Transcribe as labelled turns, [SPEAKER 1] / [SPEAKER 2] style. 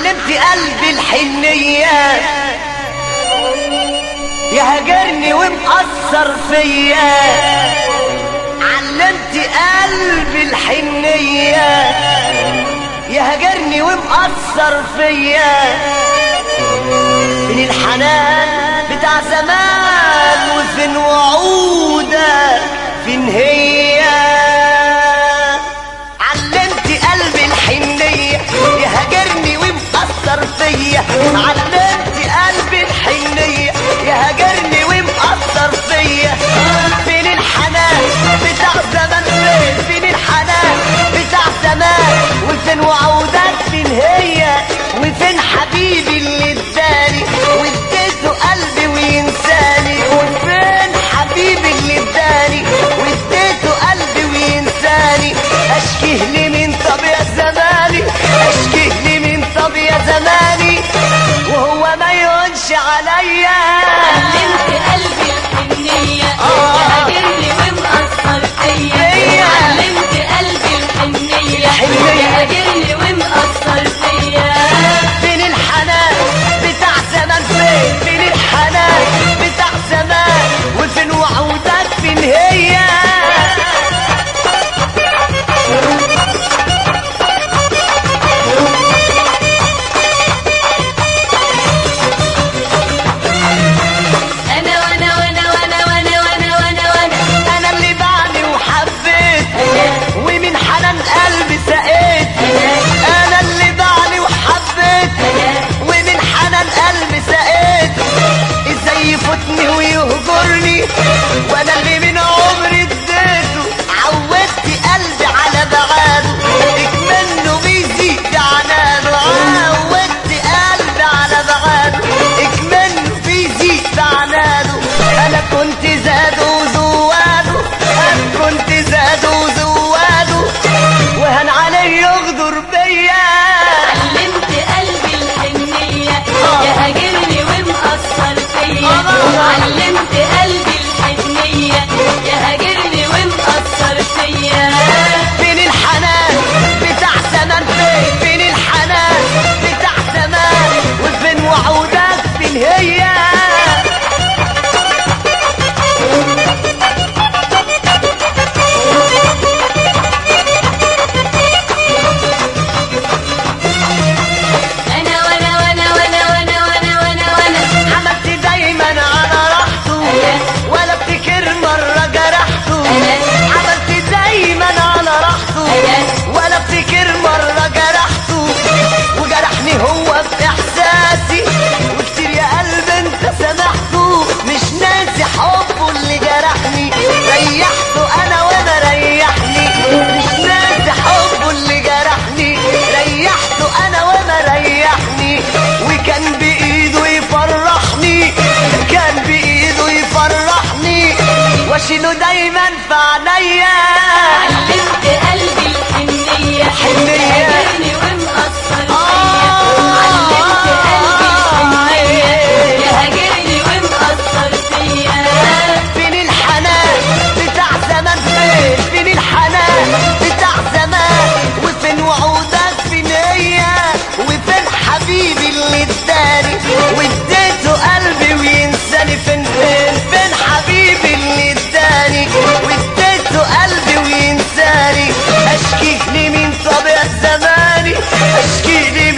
[SPEAKER 1] علمت قلبي الحنية يهجرني ومأثر فيا علمت قلبي الحنية يهجرني ومأثر فيا فين الحنان بتاع زمان وفين وعودك فين هي علمت قلبي الحنية يهجرني ومأثر فيا علمت قلبي الحنية يهجرني ومأثر فيا فين الحنان بتاع زمان فين فين الحنان بتاع زمان وفين وعودك فين هي وفين حبيبي اللي اداني واديته قلبي وينساني وفين حبيبي اللي اداني واديته قلبي وينساني اشكيه لي من طب يا زماني اشكيه لي من طب يا زماني وهو ما يهونش عليا
[SPEAKER 2] علمت قلبي الحنية
[SPEAKER 1] آه.
[SPEAKER 2] يهاجرني ومأثر فيا
[SPEAKER 1] فيا.
[SPEAKER 2] علمت قلبي الحنية
[SPEAKER 1] الحنية.
[SPEAKER 2] يهاجرني ومأثر فيا
[SPEAKER 1] فين الحنان بتاع زمان فين فين الحنان بتاع زمان وفين وعودك فين هي
[SPEAKER 2] أنا وأنا وأنا وأنا وأنا وأنا وأنا وأنا
[SPEAKER 1] انا اللي بعلي وحبيت ومن حنان قلبي سقيت انا اللي بعلي وحبيت ومن حنان قلبي سقيت ازاي يفوتني ويهجرني وانا اللي من عمري اديته عودت قلبي على بعاده اكمنه بيزيد عنانه عودت قلبي على بعاده اكمنه بيزيد عنانه انا كنت زاد وزواده انا كنت زاد وزواده وهن علي يغدر بيا
[SPEAKER 2] علمت قلبي الحنية
[SPEAKER 1] آه.
[SPEAKER 2] يهاجرني ومأثر فيا
[SPEAKER 1] آه.
[SPEAKER 2] علمت قلبي الحنية يهاجرني ومأثر فيا
[SPEAKER 1] فين الحنان بتاع زمان فين فين الحنان بتاع زمان وفين وعودك فين هي
[SPEAKER 2] أنا وأنا وأنا وأنا وأنا وأنا وأنا وأنا
[SPEAKER 1] عملت دايما على راحته ولا افتكر مرة جرحته عملت دايما على راحته ولا افتكر مرة جرحته وجرحني هو بإحساسي وكتير يا قلب انت سامحته مش ناسي حبه اللي جرحني ريحته انا وانا ريحني مش ناسي حبه اللي جرحني ريحته انا وانا ريحني وكان بايده يفرحني كان بايده يفرحني واشيله دايما في عينيا
[SPEAKER 2] علمت قلبي الحنية
[SPEAKER 1] حنية.
[SPEAKER 2] يهاجرني ومأثر
[SPEAKER 1] آه.
[SPEAKER 2] فيا علمت قلبي الحنية يهاجرني ومأثر فيا
[SPEAKER 1] فين الحنان بتاع زمان فين فين الحنان بتاع زمان وفين وعودك فين هي وفين حبيبي اللي اداني واديته قلبي وينساني فين فين فين حبيبي اللي اداني واديته قلبي وينساني اشكيك لي من طبيعة زماني اشكي لي